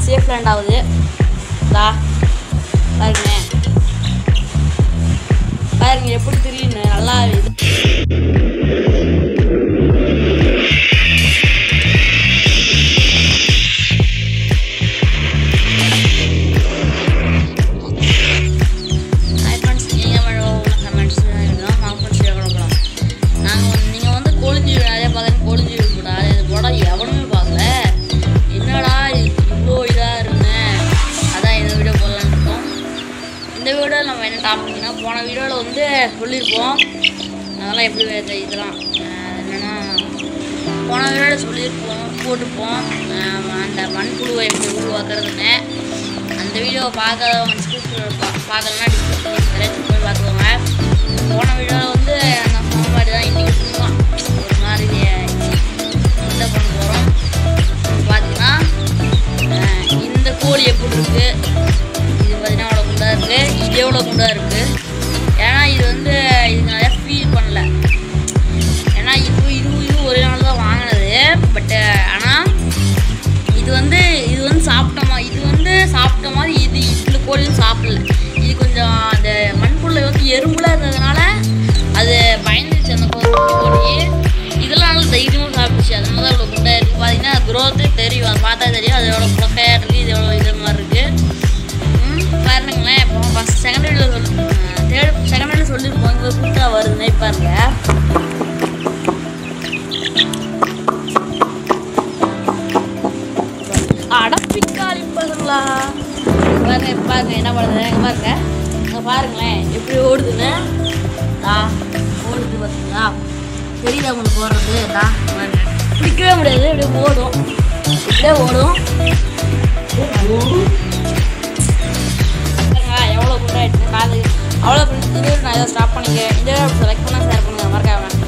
safe land ஆகுது தா பாருங்க பாருங்க எப்படி தெரியுன்னு நல்லா இது ஹாய் ஃப்ரெண்ட்ஸ் நீங்கள் மேடம் கமெண்ட்ஸ் தான் நான் ஃப்ரெண்ட்ஸ் கொடுக்கலாம் நாங்கள் வந்து நீங்கள் வந்து கொழிஞ்சி நிறைய பார்த்து கொழிஞ்சி கூடாது இது படம் எவனுமே பார்க்கல என்னடா இது இவ்வளோ இதாக இருந்தேன் அதான் இந்த வீடியோ போடலான்னு இருக்கோம் இந்த வீடியோவில் நம்ம என்ன டாபிக்னா போன வீடியோவில் வந்து சொல்லியிருப்போம் அதெல்லாம் எப்படி வே- இதெல்லாம் அஹ் என்னன்னா போன வீடியோவில் சொல்லியிருப்போம் போட்டிருப்போம் அஹ் அந்த மண்புழுவை எப்படி உருவாக்குறதுன்னு அந்த வீடியோவை பார்க்காதவங்க டிஸ்கிரிப்ஷன் பார்க்கலன்னா டிஸ்கிரிப்ஷன் போய் பார்த்துக்கோங்க போன வீடியோவில் வந்து நான் சொன்ன மாதிரி தான் இன்றைக்கி சும்மா ஒரு மாதிரி இந்த பண்ண போகிறோம் பார்த்தீங்கன்னா அஹ் இந்த கோழி எப்படி இருக்குது இது பார்த்தீங்கன்னா அவ்வளோ குண்டா இருக்குது இது எவ்வளோ குண்டா இருக்குது ஏன்னா இது வந்து இது நிறையா ஃபீல் பண்ணல ஏன்னா இது இது இது ஒரே நாள் தான் வாங்கினது பட்டு ஆனால் இது வந்து இது வந்து சாப்பிட்டோமா இது வந்து சாப்பிட்ட மாதிரி இது இந்த கோழியும் சாப்பிடல இது கொஞ்சம் அந்த மண்புள்ள வந்து எறும்புல இருந்ததுனால அது பயந்துச்சு அந்த கோ- கோழி இதெல்லாம் நல்லா தைரியமாக சாப்பிடுச்சு அதனால தான் இவ்வளோ குண்டா இருக்குது பார்த்தீங்கன்னா க்ரோத்தே தெரியும் அது பார்த்தா தெரியும் அது எவ்வளோ புகையாக இருக்குது இது எவ்வளோ இது மாதிரி இருக்குது ம் பாருங்களேன் இப்போ ஃபஸ்ட் செகண்ட் வீடியோ சொல்லி தேர்ட் செகண்ட் வீடியோ சொல்லியிருப்போம் இங்கே கூட்டா வருதுன்னு பாருங்க அடப்பிக்காளி பசங்களா பாருங்க இப்ப பாருங்க என்ன பண்ணுது இங்க பாருங்க இங்க பாருங்களேன் எப்படி ஓடுதுன்னு ஆ ஓடுது பார்த்தீங்களா தெரியுதா உங்களுக்கு ஓடுறது டா பாருங்க பிடிக்கவே முடியாது இப்படி ஓடும் இப்படியே ஓடும் பாருங்க எவ்வளோ குண்டாயிடுச்சு காது அவ்வளோ ஃப்ரெண்ட்ஸ் இது நான் இதை ஸ்டாப் பண்ணிக்கிறேன் இந்த செலக்ட் பண்ணால் ஷேர் பண்ணுங்க மறக்காம